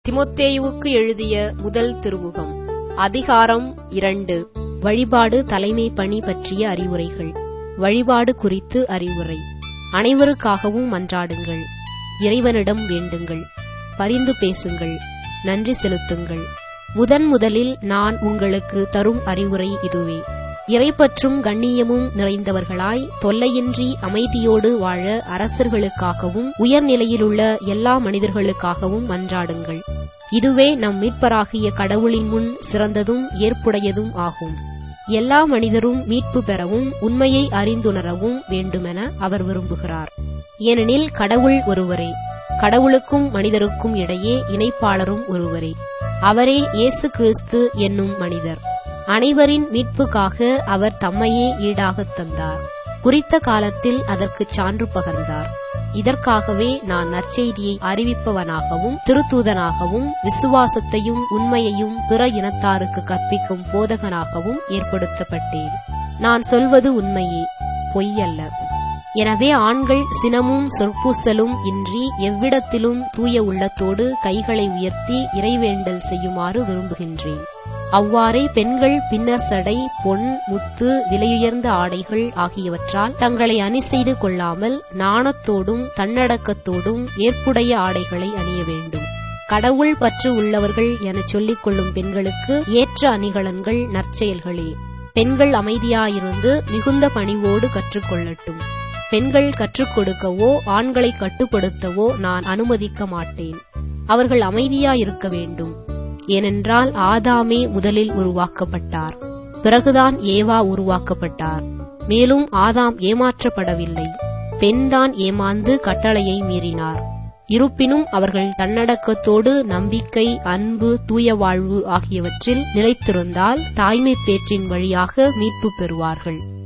திமோத்தேயுவுக்கு எழுதிய முதல் திருமுகம் அதிகாரம் இரண்டு வழிபாடு தலைமை பணி பற்றிய அறிவுரைகள் வழிபாடு குறித்து அறிவுரை அனைவருக்காகவும் மன்றாடுங்கள் இறைவனிடம் வேண்டுங்கள் பரிந்து பேசுங்கள் நன்றி செலுத்துங்கள் முதன் முதலில் நான் உங்களுக்கு தரும் அறிவுரை இதுவே இறைப்பற்றும் கண்ணியமும் நிறைந்தவர்களாய் தொல்லையின்றி அமைதியோடு வாழ அரசர்களுக்காகவும் உயர்நிலையிலுள்ள எல்லா மனிதர்களுக்காகவும் மன்றாடுங்கள் இதுவே நம் மீட்பராகிய கடவுளின் முன் சிறந்ததும் ஏற்புடையதும் ஆகும் எல்லா மனிதரும் மீட்பு பெறவும் உண்மையை அறிந்துணரவும் வேண்டுமென அவர் விரும்புகிறார் ஏனெனில் கடவுள் ஒருவரே கடவுளுக்கும் மனிதருக்கும் இடையே இணைப்பாளரும் ஒருவரே அவரே இயேசு கிறிஸ்து என்னும் மனிதர் அனைவரின் மீட்புக்காக அவர் தம்மையே ஈடாகத் தந்தார் குறித்த காலத்தில் அதற்குச் சான்று பகர்ந்தார் இதற்காகவே நான் நற்செய்தியை அறிவிப்பவனாகவும் திருத்தூதனாகவும் விசுவாசத்தையும் உண்மையையும் பிற இனத்தாருக்கு கற்பிக்கும் போதகனாகவும் ஏற்படுத்தப்பட்டேன் நான் சொல்வது உண்மையே பொய்யல்ல எனவே ஆண்கள் சினமும் சொற்பூசலும் இன்றி எவ்விடத்திலும் தூய உள்ளத்தோடு கைகளை உயர்த்தி இறைவேண்டல் செய்யுமாறு விரும்புகின்றேன் அவ்வாறே பெண்கள் பின்னர் சடை பொன் முத்து விலையுயர்ந்த ஆடைகள் ஆகியவற்றால் தங்களை அணி செய்து கொள்ளாமல் நாணத்தோடும் தன்னடக்கத்தோடும் ஏற்புடைய ஆடைகளை அணிய வேண்டும் கடவுள் பற்று உள்ளவர்கள் எனச் சொல்லிக் கொள்ளும் பெண்களுக்கு ஏற்ற அணிகலன்கள் நற்செயல்களே பெண்கள் அமைதியாயிருந்து மிகுந்த பணிவோடு கற்றுக்கொள்ளட்டும் பெண்கள் கற்றுக் கொடுக்கவோ ஆண்களை கட்டுப்படுத்தவோ நான் அனுமதிக்க மாட்டேன் அவர்கள் அமைதியாயிருக்க வேண்டும் ஏனென்றால் ஆதாமே முதலில் உருவாக்கப்பட்டார் பிறகுதான் ஏவா உருவாக்கப்பட்டார் மேலும் ஆதாம் ஏமாற்றப்படவில்லை பெண்தான் ஏமாந்து கட்டளையை மீறினார் இருப்பினும் அவர்கள் தன்னடக்கத்தோடு நம்பிக்கை அன்பு தூய வாழ்வு ஆகியவற்றில் நிலைத்திருந்தால் தாய்மை பேற்றின் வழியாக மீட்பு பெறுவார்கள்